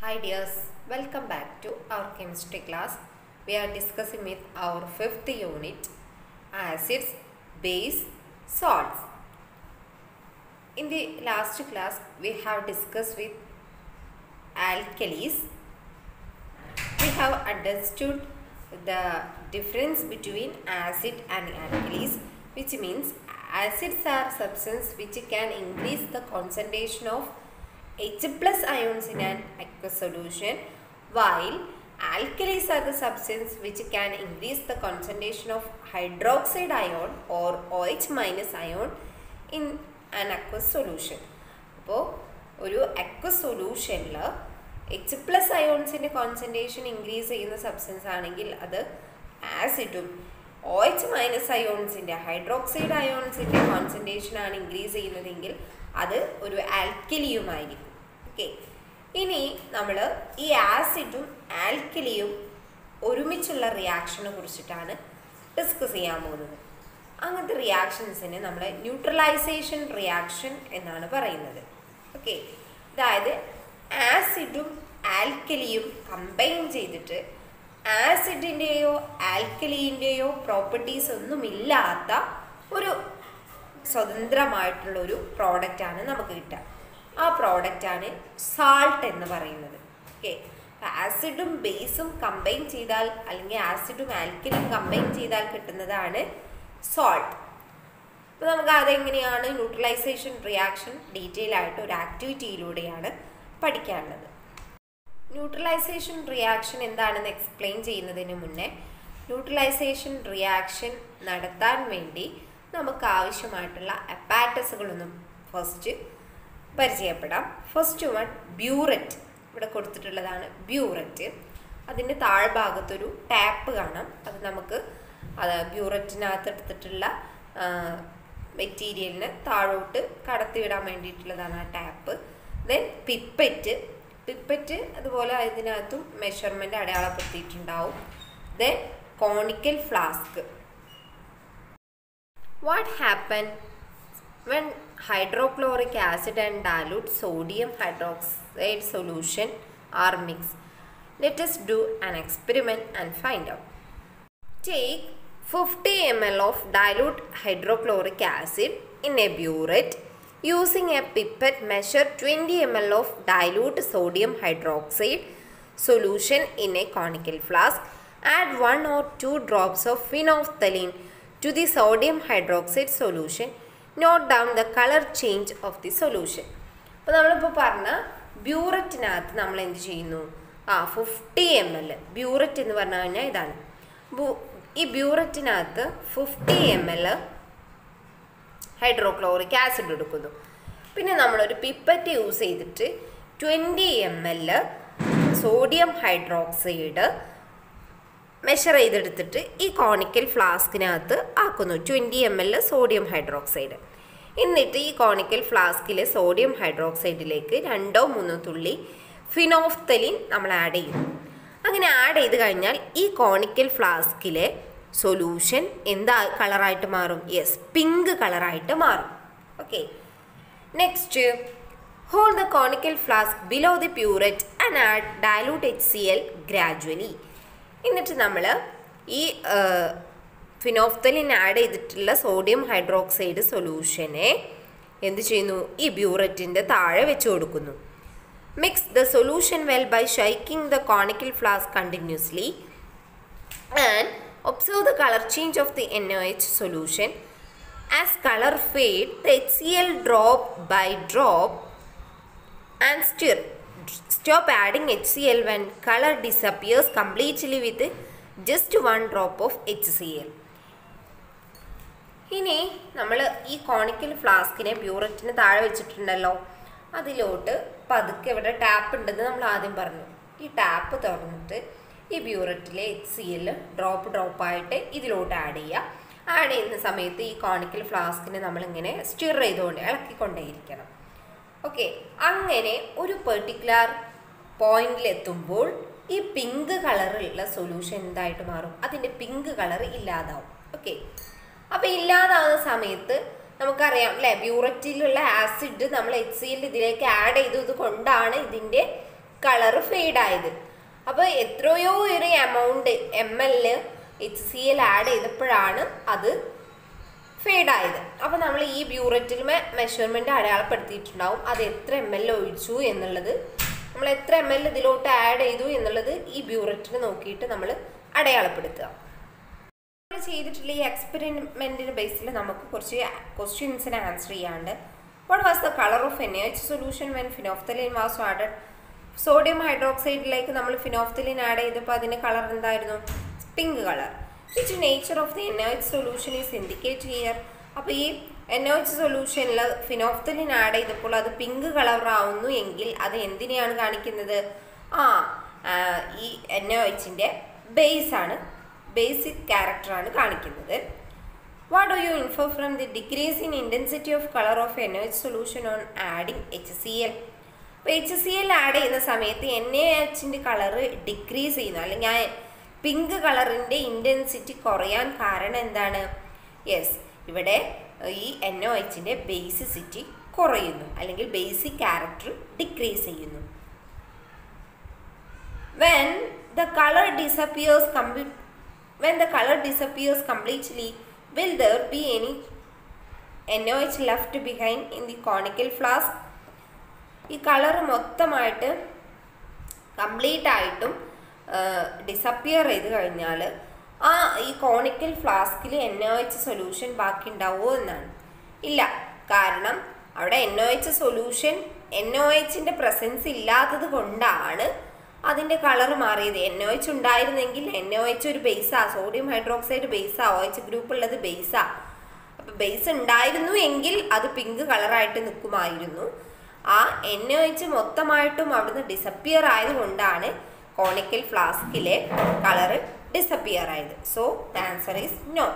Hi dears, welcome back to our chemistry class. We are discussing with our fifth unit acids, base, salts. In the last class, we have discussed with alkalis. We have understood the difference between acid and alkalis, which means acids are substance which can increase the concentration of H plus ions in an aqueous solution while alkalis are the substance which can increase the concentration of hydroxide ion or OH minus ion in an aqueous solution. അപ്പോൾ ഒരു aqueous സൊല്യൂഷനിൽ H plus അയോൺസിൻ്റെ concentration increase ചെയ്യുന്ന substance ആണെങ്കിൽ അത് ആസിഡും O H minus അയോൺസിൻ്റെ hydroxide അയോൺസിൻ്റെ കോൺസെൻട്രേഷൻ ആണ് ഇൻക്രീസ് ചെയ്യുന്നതെങ്കിൽ അത് ഒരു ആൽക്കലിയുമായിരിക്കും ഓക്കെ ഇനി നമ്മൾ ഈ ആസിഡും ആൽക്കലിയും ഒരുമിച്ചുള്ള റിയാക്ഷനെ കുറിച്ചിട്ടാണ് ഡിസ്കസ് ചെയ്യാൻ പോകുന്നത് അങ്ങനത്തെ റിയാക്ഷൻസിനെ നമ്മൾ ന്യൂട്രലൈസേഷൻ റിയാക്ഷൻ എന്നാണ് പറയുന്നത് ഓക്കെ അതായത് ആസിഡും ആൽക്കലിയും കമ്പൈൻ ചെയ്തിട്ട് ആസിഡിൻ്റെയോ ആൽക്കലിൻ്റെയോ പ്രോപ്പർട്ടീസ് ഒന്നുമില്ലാത്ത ഒരു സ്വതന്ത്രമായിട്ടുള്ള ഒരു പ്രോഡക്റ്റാണ് നമുക്ക് കിട്ടുക ആ പ്രോഡക്റ്റാണ് സാൾട്ട് എന്ന് പറയുന്നത് ഓക്കെ ആസിഡും ബേസും കമ്പൈൻ ചെയ്താൽ അല്ലെങ്കിൽ ആസിഡും ആൽക്കലിയും കമ്പൈൻ ചെയ്താൽ കിട്ടുന്നതാണ് സോൾട്ട് അപ്പോൾ നമുക്ക് അതെങ്ങനെയാണ് ന്യൂട്രലൈസേഷൻ റിയാക്ഷൻ ഡീറ്റെയിൽ ആയിട്ട് ഒരു ആക്ടിവിറ്റിയിലൂടെയാണ് പഠിക്കാനുള്ളത് ന്യൂട്രലൈസേഷൻ റിയാക്ഷൻ എന്താണെന്ന് എക്സ്പ്ലെയിൻ ചെയ്യുന്നതിന് മുന്നേ ന്യൂട്രലൈസേഷൻ റിയാക്ഷൻ നടത്താൻ വേണ്ടി നമുക്ക് ആവശ്യമായിട്ടുള്ള അപ്പാറ്റസുകളൊന്നും ഫസ്റ്റ് പരിചയപ്പെടാം ഫസ്റ്റ് വൺ ബ്യൂററ്റ് ഇവിടെ കൊടുത്തിട്ടുള്ളതാണ് ബ്യൂററ്റ് അതിൻ്റെ താഴ്ഭാഗത്തൊരു ടാപ്പ് കാണാം അത് നമുക്ക് അത് ബ്യൂററ്റിനകത്ത് എടുത്തിട്ടുള്ള മെറ്റീരിയലിന് താഴോട്ട് കടത്തിവിടാൻ വേണ്ടിയിട്ടുള്ളതാണ് ആ ടാപ്പ് ദെൻ പിപ്പറ്റ് പിപ്പറ്റ് അതുപോലെ ഇതിനകത്തും മെഷർമെൻ്റ് അടയാളപ്പെടുത്തിയിട്ടുണ്ടാവും then conical flask what happen when hydrochloric acid and dilute sodium hydroxide solution are mixed. Let us do an experiment and find out. Take 50 ml of dilute hydrochloric acid in a burette. Using a pipette, measure 20 ml of dilute sodium hydroxide solution in a conical flask. Add 1 or 2 drops of phenolphthalein to the sodium hydroxide solution note down the colour change of the solution അപ്പോൾ നമ്മളിപ്പോൾ പറഞ്ഞ ബ്യൂററ്റിനകത്ത് നമ്മൾ എന്ത് ചെയ്യുന്നു ആ fifty M L burette എന്ന് പറഞ്ഞു കഴിഞ്ഞാൽ ഇതാണ് ഈ ബ്യൂററ്റിനകത്ത് fifty M L hydrochloric acid എടുക്കുന്നു പിന്നെ നമ്മളൊരു പിപ്പറ്റ് യൂസ് ചെയ്തിട്ട് twenty M L sodium hydroxide measure ചെയ്തെടുത്തിട്ട് ഈ കോണിക്കൽ ഫ്ലാസ്കിനകത്ത് ആക്കുന്നു twenty M L sodium hydroxide എന്നിട്ട് ഈ കോണിക്കൽ ഫ്ലാസ്കിലെ സോഡിയം ഹൈഡ്രോക്സൈഡിലേക്ക് രണ്ടോ മൂന്നോ തുള്ളി ഫിനോഫ്തലിൻ നമ്മൾ ആഡ് ചെയ്യും അങ്ങനെ ആഡ് ചെയ്ത് കഴിഞ്ഞാൽ ഈ കോണിക്കൽ ഫ്ലാസ്കിലെ സൊല്യൂഷൻ എന്താ കളറായിട്ട് മാറും യെസ് പിങ്ക് കളറായിട്ട് മാറും okay next hold the conical flask below the burette and add dilute H C L gradually എന്നിട്ട് നമ്മൾ ഈ ഫിനോഫ്തലിൻ ആഡ് ചെയ്തിട്ടുള്ള സോഡിയം ഹൈഡ്രോക്സൈഡ് സൊല്യൂഷനെ എന്ത് ചെയ്യുന്നു ഈ ബ്യൂററ്റിൻ്റെ താഴെ വെച്ച് കൊടുക്കുന്നു mix the solution well by shaking the conical flask continuously and observe the colour change of the N O H solution as colour fade the H C L drop by drop and stir stop adding HCl when color disappears completely with just one drop of HCl. ഇനി നമ്മൾ ഈ conical ഫ്ലാസ്കിനെ ബ്യൂററ്റിന് താഴെ വെച്ചിട്ടുണ്ടല്ലോ അതിലോട്ട് പതുക്കെ ഇവിടെ tap ഉണ്ടെന്ന് നമ്മൾ ആദ്യം പറഞ്ഞു ഈ ടാപ്പ് തുറന്നിട്ട് ഈ ബ്യൂററ്റിലെ എച്ച് സി എൽ ഡ്രോപ്പ് ഡ്രോപ്പായിട്ട് ഇതിലോട്ട് ആഡ് ചെയ്യുക ആഡ് ചെയ്യുന്ന സമയത്ത് ഈ കോണിക്കൽ ഫ്ലാസ്കിനെ നമ്മളിങ്ങനെ സ്റ്റിർ ചെയ്തുകൊണ്ട് ഇളക്കിക്കൊണ്ടേയിരിക്കണം ഓക്കെ അങ്ങനെ ഒരു പെർട്ടിക്കുലർ പോയിന്റിലെത്തുമ്പോൾ ഈ പിങ്ക് കളറുള്ള സൊല്യൂഷൻ എന്തായിട്ട് മാറും അതിൻ്റെ പിങ്ക് കളർ ഇല്ലാതാവും ഓക്കെ അപ്പോൾ ഇല്ലാതാവുന്ന സമയത്ത് നമുക്കറിയാം അല്ലേ ബ്യൂററ്റിലുള്ള ആസിഡ് നമ്മൾ എച്ച് സി എൽ ഇതിലേക്ക് ആഡ് ചെയ്തത് കൊണ്ടാണ് ഇതിൻ്റെ കളർ ഫെയ്ഡ് ആയത് അപ്പോൾ എത്രയോ ഒരു amount M L H C L add ചെയ്തപ്പോഴാണ് അത് ഫെയ്ഡ് ആയത് അപ്പോൾ നമ്മൾ ഈ ബ്യൂററ്റിൽ മെഷർമെൻറ്റ് അടയാളപ്പെടുത്തിയിട്ടുണ്ടാവും അത് എത്ര എം എൽ ഒഴിച്ചു എന്നുള്ളത് നമ്മൾ എത്ര എം എൽ ഇതിലോട്ട് ആഡ് ചെയ്തു എന്നുള്ളത് ഈ ബ്യൂററ്റിൽ നോക്കിയിട്ട് നമ്മൾ അടയാളപ്പെടുത്തുക നമ്മൾ ചെയ്തിട്ടുള്ള ഈ എക്സ്പെരിമെൻറ്റിന് ബേസിൽ നമുക്ക് കുറച്ച് ക്വസ്റ്റ്യൻസിന് ആൻസർ ചെയ്യാണ്ട് what was the colour of N H solution when phenolphthalein was added sodium ഹൈഡ്രോക്സൈഡിലേക്ക് നമ്മൾ ഫിനോഫ്തലിൻ ആഡ് ചെയ്തപ്പോൾ അതിൻ്റെ കളർ എന്തായിരുന്നു pink colour which nature of the N H solution is indicate here അപ്പോൾ ഈ എൻ എച്ച് സൊല്യൂഷനിൽ phenolphthalein add ചെയ്തപ്പോൾ അത് പിങ്ക് കളർ ആവുന്നു എങ്കിൽ അത് എന്തിനെയാണ് കാണിക്കുന്നത് ആ ഈ എൻ എച്ചിൻ്റെ ബേസ് ആണ് ബേസിക് ക്യാരക്ടറാണ് കാണിക്കുന്നത് what do you infer from the decrease in intensity of colour of N H solution on adding H C L അപ്പോൾ എച്ച് സി എൽ ആഡ് ചെയ്യുന്ന സമയത്ത് എൻ എ എച്ചിൻ്റെ കളറ് ഡിക്രീസ് ചെയ്യുന്നു അല്ലെങ്കിൽ ആ പിങ്ക് കളറിൻ്റെ ഇൻറ്റൻസിറ്റി കുറയാൻ കാരണം എന്താണ് യെസ് ഇവിടെ ഈ എൻ ഒ എച്ചിൻ്റെ ബേസിസിറ്റി കുറയുന്നു അല്ലെങ്കിൽ ബേസിക് ക്യാരക്ടർ ഡിക്രീസ് ചെയ്യുന്നു when the colour disappears complete when the color disappears completely will there be any NOH left behind in the conical flask ഈ കളർ മൊത്തമായിട്ട് കംപ്ലീറ്റ് ആയിട്ടും ഡിസപ്പിയർ ചെയ്ത് കഴിഞ്ഞാൽ ആ ഈ കോണിക്കൽ ഫ്ലാസ്കിൽ എൻ ഒ എച്ച് സൊല്യൂഷൻ ബാക്കി ഉണ്ടാവുമോ എന്നാണ് ഇല്ല കാരണം അവിടെ N O H solution N O എച്ചിൻ്റെ പ്രസൻസ് ഇല്ലാത്തത് കൊണ്ടാണ് അതിൻ്റെ കളർ മാറിയത് എൻ ഒ എച്ച് ഉണ്ടായിരുന്നെങ്കിൽ എൻ ഒ എച്ച് ഒരു ബേസാ സോഡിയം ഹൈഡ്രോക്സൈഡ് ബേസാ ഒ എച്ച് ഗ്രൂപ്പ് ഉള്ളത് ബേസാ അപ്പോൾ ബേസ് ഉണ്ടായിരുന്നു എങ്കിൽ അത് പിങ്ക് കളറായിട്ട് നിൽക്കുമായിരുന്നു ആ എൻ ഒ എച്ച് മൊത്തമായിട്ടും അവിടുന്ന് ഡിസപ്പിയർ ആയതുകൊണ്ടാണ് കോണിക്കൽ ഫ്ലാസ്കിലെ കളറ് ഡിസപ്പിയർ ആയത് so the answer is no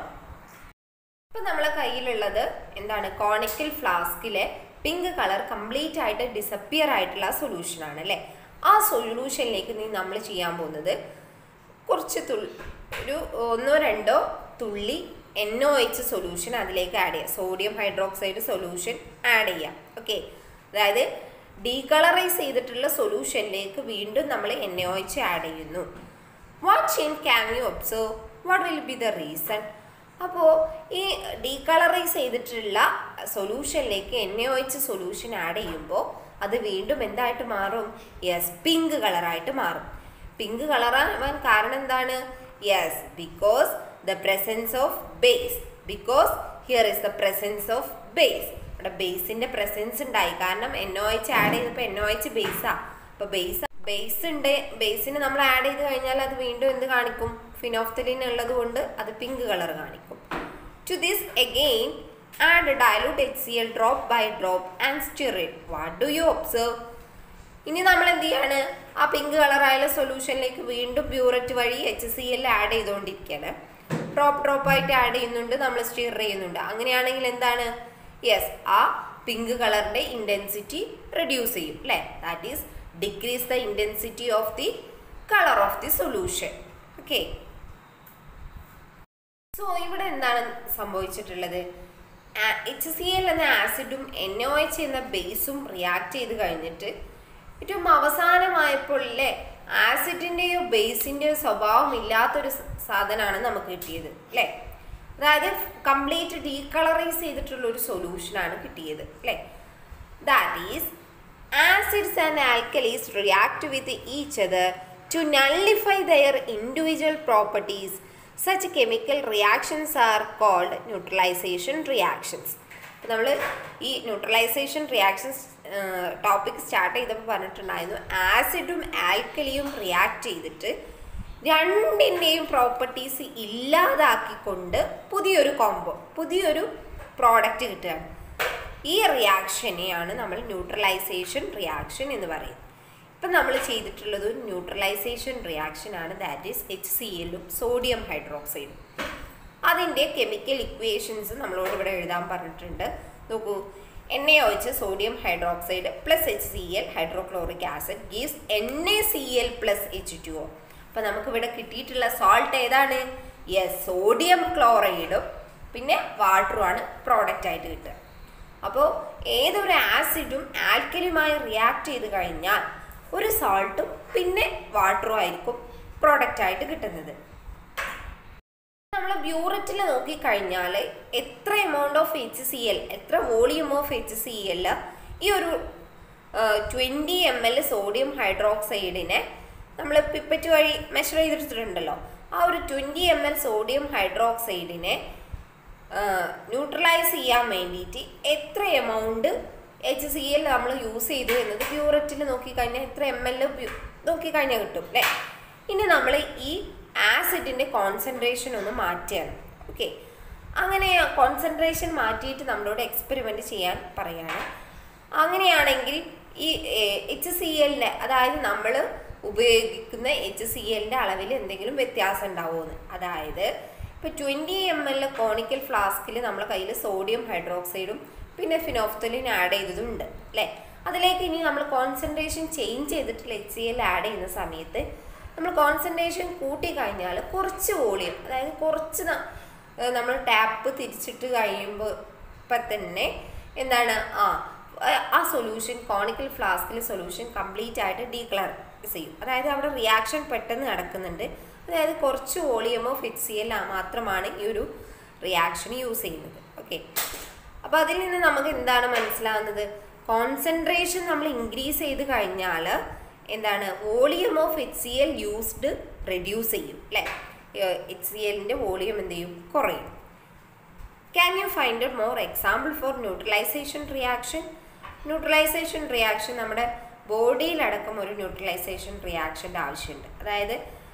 ഇപ്പം നമ്മളെ കയ്യിലുള്ളത് എന്താണ് കോണിക്കൽ ഫ്ലാസ്കിലെ പിങ്ക് കളർ കംപ്ലീറ്റ് ആയിട്ട് ഡിസപ്പിയർ ആയിട്ടുള്ള സൊല്യൂഷൻ ആണ് അല്ലേ ആ സൊല്യൂഷനിലേക്ക് നീ നമ്മൾ ചെയ്യാൻ പോകുന്നത് കുറച്ച് തുള്ളി ഒരു ഒന്നോ രണ്ടോ തുള്ളി എൻ ഒ എച്ച് സൊല്യൂഷൻ അതിലേക്ക് ആഡ് ചെയ്യുക സോഡിയം ഹൈഡ്രോക്സൈഡ് സൊല്യൂഷൻ ആഡ് ചെയ്യാം ഓക്കെ അതായത് ഡീകളറൈസ് ചെയ്തിട്ടുള്ള സൊല്യൂഷനിലേക്ക് വീണ്ടും നമ്മൾ എൻ ഒ എച്ച് ആഡ് ചെയ്യുന്നു what change can you observe what will be the reason അപ്പോൾ ഈ ഡീകളറൈസ് ചെയ്തിട്ടുള്ള സൊല്യൂഷനിലേക്ക് N O H solution add ചെയ്യുമ്പോൾ അത് വീണ്ടും എന്തായിട്ട് മാറും യെസ് പിങ്ക് കളറായിട്ട് മാറും പിങ്ക് കളറാവാൻ കാരണം എന്താണ് yes because the presence of base because here is the presence of base ഇവിടെ ബേസിന്റെ പ്രസൻസ് ഉണ്ടായി കാരണം എൻ ഒ എച്ച് ആഡ് ചെയ്തപ്പോൾ എൻ ഒ എച്ച് ബേസാ അപ്പോൾ ബേസ് ബേസ് ഉണ്ട് ബേസിന് നമ്മൾ ആഡ് ചെയ്ത് കഴിഞ്ഞാൽ അത് വീണ്ടും എന്ത് കാണിക്കും ഫിനോഫ്തലിൻ ഉള്ളത് കൊണ്ട് അത് പിങ്ക് കളർ കാണിക്കും to this again add dilute H C L drop by drop and stir it what do you observe ഇനി നമ്മൾ എന്ത് ചെയ്യാണ് ആ പിങ്ക് കളറായുള്ള സൊല്യൂഷനിലേക്ക് വീണ്ടും പ്യൂററ്റ് വഴി എച്ച് സി എൽ ആഡ് ചെയ്തുകൊണ്ടിരിക്കുകയാണ് ഡ്രോപ്പ് ഡ്രോപ്പ് ആയിട്ട് ആഡ് ചെയ്യുന്നുണ്ട് നമ്മൾ സ്റ്റിർ ചെയ്യുന്നുണ്ട് അങ്ങനെയാണെങ്കിൽ എന്താണ് യെസ് ആ പിങ്ക് കളറിന്റെ ഇൻറ്റൻസിറ്റി റെഡ്യൂസ് ചെയ്യും അല്ലേ that is decrease the intensity of the colour of the solution okay so ഇവിടെ എന്താണ് സംഭവിച്ചിട്ടുള്ളത് എച്ച് സി എൽ എന്ന ആസിഡും എൻ ഒ എച്ച് എന്ന ബേസും റിയാക്ട് ചെയ്ത് കഴിഞ്ഞിട്ട് ഏറ്റവും അവസാനമായപ്പോൾ അല്ലേ ആസിഡിൻ്റെയോ ബേസിൻ്റെയോ സ്വഭാവം ഇല്ലാത്തൊരു സാധനമാണ് നമുക്ക് കിട്ടിയത് അല്ലേ അതായത് കംപ്ലീറ്റ് ഡീകളറൈസ് ചെയ്തിട്ടുള്ള ഒരു സൊല്യൂഷനാണ് കിട്ടിയത് അല്ലേ that is acids and alkalis react with each other to nullify their individual properties such chemical reactions are called neutralisation reactions അപ്പോൾ നമ്മൾ ഈ ന്യൂട്രലൈസേഷൻ റിയാക്ഷൻസ് ടോപ്പിക് സ്റ്റാർട്ട് ചെയ്തപ്പോൾ പറഞ്ഞിട്ടുണ്ടായിരുന്നു ആസിഡും ആൽക്കലിയും റിയാക്ട് ചെയ്തിട്ട് രണ്ടിൻ്റെയും പ്രോപ്പർട്ടീസ് ഇല്ലാതാക്കിക്കൊണ്ട് പുതിയൊരു കോമ്പോ പുതിയൊരു പ്രോഡക്റ്റ് കിട്ടുകയാണ് ഈ റിയാക്ഷനെയാണ് നമ്മൾ ന്യൂട്രലൈസേഷൻ റിയാക്ഷൻ എന്ന് പറയുന്നത് ഇപ്പം നമ്മൾ ചെയ്തിട്ടുള്ളത് ഒരു ന്യൂട്രലൈസേഷൻ റിയാക്ഷൻ ആണ് ദാറ്റ് ഈസ് എച്ച് സി എല്ലും സോഡിയം ഹൈഡ്രോക്സൈഡും അതിൻ്റെ കെമിക്കൽ ഇക്വേഷൻസ് നമ്മളോട് ഇവിടെ എഴുതാൻ പറഞ്ഞിട്ടുണ്ട് നോക്കൂ എണ്ണ ഒഴിച്ച് sodium hydroxide plus H C L hydrochloric acid gives N A C L plus H two O അപ്പം നമുക്കിവിടെ കിട്ടിയിട്ടുള്ള സോൾട്ട് ഏതാണ് യെസ് സോഡിയം ക്ലോറൈഡും പിന്നെ വാട്ടറുമാണ് പ്രോഡക്റ്റ് ആയിട്ട് കിട്ടുക അപ്പോൾ ഏതൊരു ആസിഡും ആൽക്കലുമായി റിയാക്ട് ചെയ്ത് കഴിഞ്ഞാൽ ഒരു സോൾട്ടും പിന്നെ വാട്ടറും ആയിരിക്കും പ്രോഡക്റ്റ് ആയിട്ട് കിട്ടുന്നത് നമ്മൾ ബ്യൂററ്റിൽ നോക്കിക്കഴിഞ്ഞാൽ എത്ര amount of H C L എത്ര volume of H C L ഈ ഒരു ട്വൻറ്റി എം എൽ സോഡിയം ഹൈഡ്രോക്സൈഡിനെ നമ്മൾ പിപ്പറ്റ് വഴി മെഷർ ചെയ്തെടുത്തിട്ടുണ്ടല്ലോ ആ ഒരു ട്വൻറ്റി എം എൽ സോഡിയം ഹൈഡ്രോക്സൈഡിനെ ന്യൂട്രലൈസ് ചെയ്യാൻ വേണ്ടിയിട്ട് എത്ര എമൗണ്ട് എച്ച് സി എൽ നമ്മൾ യൂസ് ചെയ്തു എന്നത് പ്യൂററ്റിൽ നോക്കിക്കഴിഞ്ഞാൽ എത്ര എം എൽ നോക്കിക്കഴിഞ്ഞാൽ കിട്ടും അല്ലേ ഇനി നമ്മൾ ഈ ആസിഡിൻ്റെ കോൺസെൻട്രേഷൻ ഒന്ന് മാറ്റുകയാണ് ഓക്കെ അങ്ങനെ കോൺസെൻട്രേഷൻ മാറ്റിയിട്ട് നമ്മളോട് എക്സ്പെരിമെൻറ്റ് ചെയ്യാൻ പറയാണ് അങ്ങനെയാണെങ്കിൽ ഈ എച്ച് സി എല്ലിൻ്റെ അതായത് നമ്മൾ ഉപയോഗിക്കുന്ന എച്ച് സി എല്ലിൻ്റെ അളവിൽ എന്തെങ്കിലും വ്യത്യാസം ഉണ്ടാവുമെന്ന് അതായത് ഇപ്പോൾ ട്വൻറ്റി എം എൽ കോണിക്കൽ ഫ്ലാസ്കിൽ നമ്മളെ കയ്യിൽ സോഡിയം ഹൈഡ്രോക്സൈഡും പിന്നെ ഫിനോഫ്തലിൻ ആഡ് ചെയ്തതുണ്ട് അല്ലേ അതിലേക്ക് ഇനി നമ്മൾ കോൺസെൻട്രേഷൻ ചേഞ്ച് ചെയ്തിട്ടുള്ള എച്ച് സി എൽ ആഡ് ചെയ്യുന്ന സമയത്ത് നമ്മൾ കോൺസെൻട്രേഷൻ കൂട്ടി കഴിഞ്ഞാൽ കുറച്ച് വോളിയം അതായത് കുറച്ച് നമ്മൾ ടാപ്പ് തിരിച്ചിട്ട് കഴിയുമ്പോൾ ഇപ്പം തന്നെ എന്താണ് ആ ആ സൊല്യൂഷൻ കോണിക്കൽ ഫ്ലാസ്കിൽ സൊല്യൂഷൻ കംപ്ലീറ്റ് ആയിട്ട് ഡീക്ലർ ചെയ്യും അതായത് അവിടെ റിയാക്ഷൻ പെട്ടെന്ന് നടക്കുന്നുണ്ട് അതായത് കുറച്ച് volume of H C L മാത്രമാണ് ഈ ഒരു റിയാക്ഷൻ യൂസ് ചെയ്യുന്നത് ഓക്കെ അപ്പോൾ അതിൽ നിന്ന് നമുക്ക് എന്താണ് മനസ്സിലാകുന്നത് കോൺസെൻട്രേഷൻ നമ്മൾ ഇൻക്രീസ് ചെയ്ത് കഴിഞ്ഞാൽ എന്താണ് volume of H C L used reduce ചെയ്യും അല്ലേ എച്ച് സി എല്ലിൻ്റെ വോളിയം എന്ത് ചെയ്യും കുറയും can you find a more example for neutralisation reaction neutralisation reaction നമ്മുടെ ബോഡിയിലടക്കം ഒരു ന്യൂട്രലൈസേഷൻ റിയാക്ഷൻ്റെ ആവശ്യമുണ്ട് അതായത്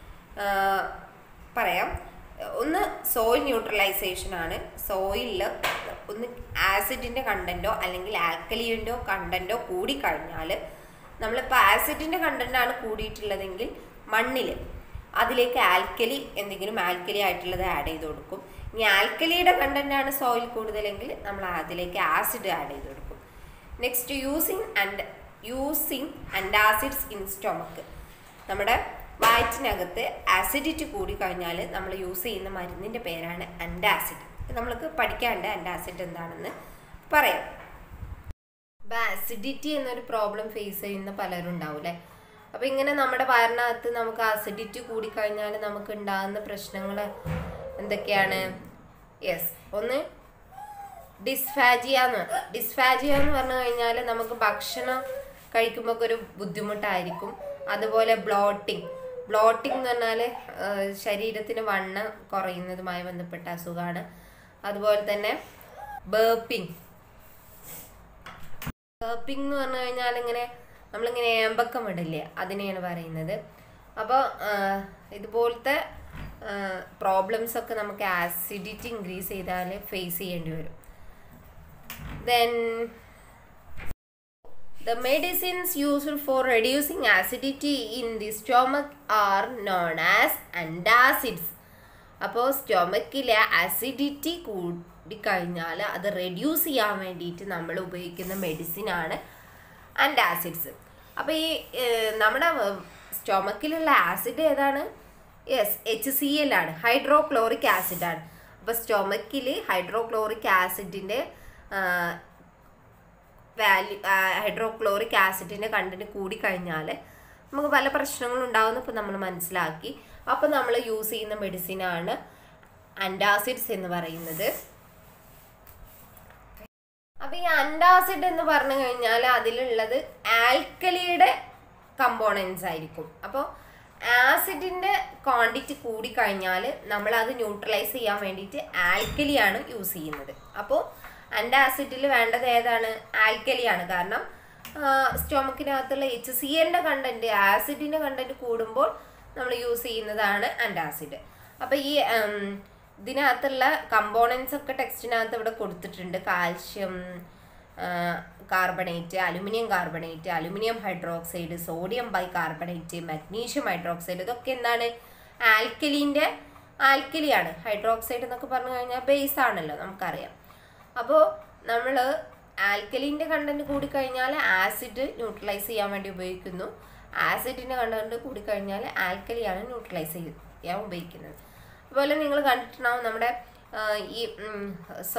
പറയാം ഒന്ന് സോയിൽ ന്യൂട്രലൈസേഷൻ ആണ് സോയിലിൽ ഒന്ന് ആസിഡിൻ്റെ കണ്ടൻറ്റോ അല്ലെങ്കിൽ ആൽക്കലിൻ്റെ കണ്ടൻറ്റോ കൂടിക്കഴിഞ്ഞാൽ നമ്മളിപ്പോൾ ആസിഡിൻ്റെ കണ്ടൻ്റാണ് കൂടിയിട്ടുള്ളതെങ്കിൽ മണ്ണിൽ അതിലേക്ക് ആൽക്കലി എന്തെങ്കിലും ആൽക്കലി ആയിട്ടുള്ളത് ആഡ് ചെയ്ത് കൊടുക്കും ഇനി ആൽക്കലിയുടെ കണ്ടൻ്റാണ് സോയിൽ കൂടുതലെങ്കിൽ നമ്മൾ അതിലേക്ക് ആസിഡ് ആഡ് ചെയ്ത് കൊടുക്കും next using and using antacids in stomach നമ്മുടെ വയറ്റിനകത്ത് ആസിഡിറ്റി കൂടിക്കഴിഞ്ഞാൽ നമ്മൾ യൂസ് ചെയ്യുന്ന മരുന്നിൻ്റെ പേരാണ് അൻറ്റാസിഡ് നമ്മൾക്ക് പഠിക്കാണ്ട് അൻറ്റാസിഡ് എന്താണെന്ന് പറയാം ഇപ്പം ആസിഡിറ്റി എന്നൊരു പ്രോബ്ലം ഫേസ് ചെയ്യുന്ന പലരും ഉണ്ടാവും അല്ലേ അപ്പോൾ ഇങ്ങനെ നമ്മുടെ വയറിനകത്ത് നമുക്ക് ആസിഡിറ്റി കൂടിക്കഴിഞ്ഞാൽ നമുക്ക് ഉണ്ടാകുന്ന പ്രശ്നങ്ങൾ എന്തൊക്കെയാണ് യെസ് ഒന്ന് ഡിസ്ഫാജിയ എന്ന് ഡിസ്ഫാജിയ എന്ന് പറഞ്ഞു കഴിഞ്ഞാൽ നമുക്ക് ഭക്ഷണം കഴിക്കുമ്പോൾ ഒരു ബുദ്ധിമുട്ടായിരിക്കും അതുപോലെ ബ്ലോട്ടിങ് ബ്ലോട്ടിംഗ് എന്ന് പറഞ്ഞാൽ ശരീരത്തിന് വണ്ണം കുറയുന്നതുമായി ബന്ധപ്പെട്ട അസുഖമാണ് അതുപോലെ തന്നെ ബേപ്പിംഗ് ബേപ്പിംഗ് എന്ന് പറഞ്ഞു കഴിഞ്ഞാൽ ഇങ്ങനെ നമ്മളിങ്ങനെ ഏമ്പക്കം ഇടില്ലേ അതിനെയാണ് പറയുന്നത് അപ്പോൾ ഇതുപോലത്തെ പ്രോബ്ലംസ് ഒക്കെ നമുക്ക് ആസിഡിറ്റി ഇൻക്രീസ് ചെയ്താൽ ഫേസ് ചെയ്യേണ്ടി വരും then The medicines used for reducing acidity in the stomach are known as antacids. അപ്പോൾ സ്റ്റൊമക്കിലെ ആസിഡിറ്റി കൂടിക്കഴിഞ്ഞാൽ അത് റെഡ്യൂസ് ചെയ്യാൻ വേണ്ടിയിട്ട് നമ്മൾ ഉപയോഗിക്കുന്ന മെഡിസിനാണ് ആൻറ്റാസിഡ്സ് അപ്പോൾ ഈ നമ്മുടെ സ്റ്റൊമക്കിലുള്ള ആസിഡ് ഏതാണ് യെസ് എച്ച് സി എൽ ആണ് ഹൈഡ്രോക്ലോറിക് ആസിഡാണ് അപ്പോൾ സ്റ്റൊമക്കിൽ ഹൈഡ്രോക്ലോറിക് ആസിഡിൻ്റെ വാല്യൂ ഹൈഡ്രോക്ലോറിക് ആസിഡിൻ്റെ കണ്ടന്റ് കൂടിക്കഴിഞ്ഞാൽ നമുക്ക് പല പ്രശ്നങ്ങളും ഉണ്ടാകുന്നു ഇപ്പോൾ നമ്മൾ മനസ്സിലാക്കി അപ്പോൾ നമ്മൾ യൂസ് ചെയ്യുന്ന മെഡിസിനാണ് അൻറ്റാസിഡ്സ് എന്ന് പറയുന്നത് അപ്പോൾ ഈ അൻറ്റാസിഡ് എന്ന് പറഞ്ഞു കഴിഞ്ഞാൽ അതിലുള്ളത് ആൽക്കലിയുടെ കമ്പോണൻസ് ആയിരിക്കും അപ്പോൾ ആസിഡിൻ്റെ ക്വാണ്ടിറ്റി കൂടിക്കഴിഞ്ഞാൽ നമ്മൾ അത് ന്യൂട്രലൈസ് ചെയ്യാൻ വേണ്ടിയിട്ട് ആൽക്കലിയാണ് യൂസ് ചെയ്യുന്നത് അപ്പോൾ ആൻറ്റാസിഡിൽ വേണ്ടത് ഏതാണ് ആൽക്കലിയാണ് കാരണം സ്റ്റൊമക്കിനകത്തുള്ള എച്ച് സി എല്ലിൻ്റെ കണ്ടൻറ്റ് ആസിഡിൻ്റെ കണ്ടൻറ്റ് കൂടുമ്പോൾ നമ്മൾ യൂസ് ചെയ്യുന്നതാണ് ആൻറ്റാസിഡ് അപ്പോൾ ഈ ഇതിനകത്തുള്ള കമ്പോണൻസ് ഒക്കെ ടെക്സ്റ്റിനകത്ത് ഇവിടെ കൊടുത്തിട്ടുണ്ട് calcium carbonate aluminium carbonate aluminium hydroxide sodium bicarbonate magnesium hydroxide ഇതൊക്കെ എന്താണ് ആൽക്കലിൻ്റെ ആൽക്കലിയാണ് ഹൈഡ്രോക്സൈഡ് എന്നൊക്കെ പറഞ്ഞു കഴിഞ്ഞാൽ ബേസ് ആണല്ലോ നമുക്കറിയാം അപ്പോൾ നമ്മൾ ആൽക്കലിൻ്റെ കണ്ടന്റ് കൂടിക്കഴിഞ്ഞാൽ ആസിഡ് ന്യൂട്രലൈസ് ചെയ്യാൻ വേണ്ടി ഉപയോഗിക്കുന്നു ആസിഡിൻ്റെ കണ്ടന്റ് കൂടിക്കഴിഞ്ഞാൽ ആൽക്കലിയാണ് ന്യൂട്രലൈസ് ചെയ്യാൻ ഉപയോഗിക്കുന്നത് അതുപോലെ നിങ്ങൾ കണ്ടിട്ടുണ്ടാവും നമ്മുടെ ഈ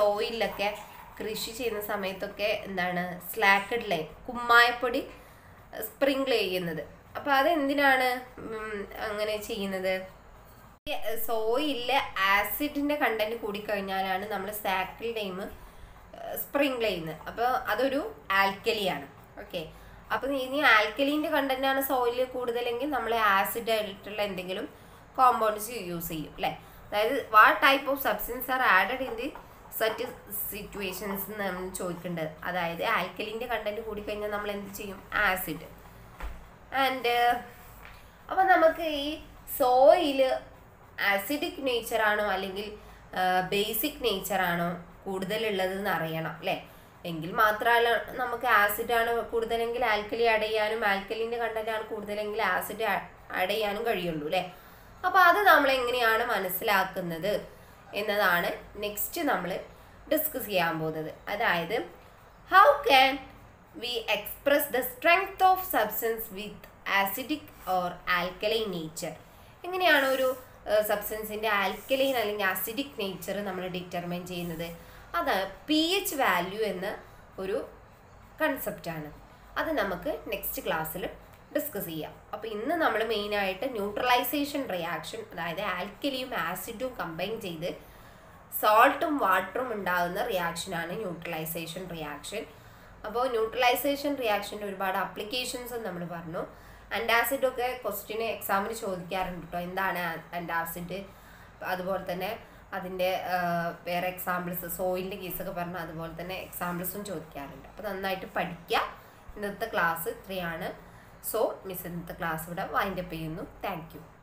സോയിലൊക്കെ കൃഷി ചെയ്യുന്ന സമയത്തൊക്കെ എന്താണ് സ്ലാക്കഡ് ലൈൻ കുമ്മായപ്പൊടി സ്പ്രിങ്കിൾ ചെയ്യുന്നത് അപ്പോൾ അതെന്തിനാണ് ഉം, അങ്ങനെ ചെയ്യുന്നത് സോയിലെ ആസിഡിൻ്റെ കണ്ടന്റ് കൂടിക്കഴിഞ്ഞാലാണ് നമ്മൾ സാക്കിൾ ടൈം സ്പ്രിങ്കിൾ ചെയ്യുന്നത് അപ്പോൾ അതൊരു ആൽക്കലിയാണ് ഓക്കെ അപ്പം ഇനി ആൽക്കലീൻ്റെ കണ്ടന്റാണ് സോയിലിൽ കൂടുതലെങ്കിൽ നമ്മൾ ആസിഡ് ആയിട്ടുള്ള എന്തെങ്കിലും കോമ്പൗണ്ട്സ് യൂസ് ചെയ്യും അല്ലേ അതായത് what type of substance are added in the such situations നമ്മൾ ചോദിക്കേണ്ടത് അതായത് ആൽക്കലിൻ്റെ കണ്ടന്റ് കൂടിക്കഴിഞ്ഞാൽ നമ്മൾ എന്ത് ചെയ്യും ആസിഡ് ആൻഡ് അപ്പം നമുക്ക് ഈ സോയിൽ ആസിഡിക് നേച്ചറാണോ അല്ലെങ്കിൽ ബേസിക് നേച്ചറാണോ കൂടുതലുള്ളത് എന്ന് അറിയണം അല്ലേ എങ്കിൽ മാത്രമല്ല നമുക്ക് ആസിഡാണ് കൂടുതലെങ്കിൽ ആൽക്കലി ആഡ് ചെയ്യാനും ആൽക്കലിൻ്റെ കണ്ടന്റാണ് കൂടുതലെങ്കിൽ ആസിഡ് ആഡ് ചെയ്യാനും കഴിയുള്ളൂ അല്ലേ അപ്പോൾ അത് നമ്മൾ എങ്ങനെയാണ് മനസ്സിലാക്കുന്നത് എന്നതാണ് നെക്സ്റ്റ് നമ്മൾ ഡിസ്കസ് ചെയ്യാൻ പോകുന്നത് അതായത് how can we express the strength of substance with acidic or alkaline nature എങ്ങനെയാണ് ഒരു സബ്സ്റ്റൻസിൻ്റെ ആൽക്കലൈൻ അല്ലെങ്കിൽ ആസിഡിക് നേച്ചർ നമ്മൾ ഡിറ്റർമൈൻ ചെയ്യുന്നത് അത് പി എച്ച് വാല്യൂ എന്ന ഒരു കൺസെപ്റ്റാണ് അത് നമുക്ക് നെക്സ്റ്റ് ക്ലാസ്സിൽ ഡിസ്കസ് ചെയ്യാം അപ്പോൾ ഇന്ന് നമ്മൾ മെയിനായിട്ട് ന്യൂട്രലൈസേഷൻ റിയാക്ഷൻ അതായത് ആൽക്കലിയും ആസിഡും കമ്പൈൻ ചെയ്ത് സോൾട്ടും വാട്ടറും ഉണ്ടാകുന്ന റിയാക്ഷനാണ് ന്യൂട്രലൈസേഷൻ റിയാക്ഷൻ അപ്പോൾ ന്യൂട്രലൈസേഷൻ റിയാക്ഷൻ്റെ ഒരുപാട് അപ്ലിക്കേഷൻസ് നമ്മൾ പറഞ്ഞു അൻറ്റാസിഡ് ഒക്കെ ക്വസ്റ്റിന് എക്സാമിന് ചോദിക്കാറുണ്ട് കേട്ടോ എന്താണ് അൻറ്റാസിഡ് അതുപോലെ തന്നെ അതിൻ്റെ വേറെ എക്സാമ്പിൾസ് സോയിലിൻ്റെ കേസൊക്കെ പറഞ്ഞാൽ അതുപോലെ തന്നെ എക്സാമ്പിൾസും ചോദിക്കാറുണ്ട് അപ്പോൾ നന്നായിട്ട് പഠിക്കുക ഇന്നത്തെ ക്ലാസ് ഇത്രയാണ് സോ മിസ് ഇന്നത്തെ ക്ലാസ് ഇവിടെ വൈൻഡപ്പ് ചെയ്യുന്നു താങ്ക് യു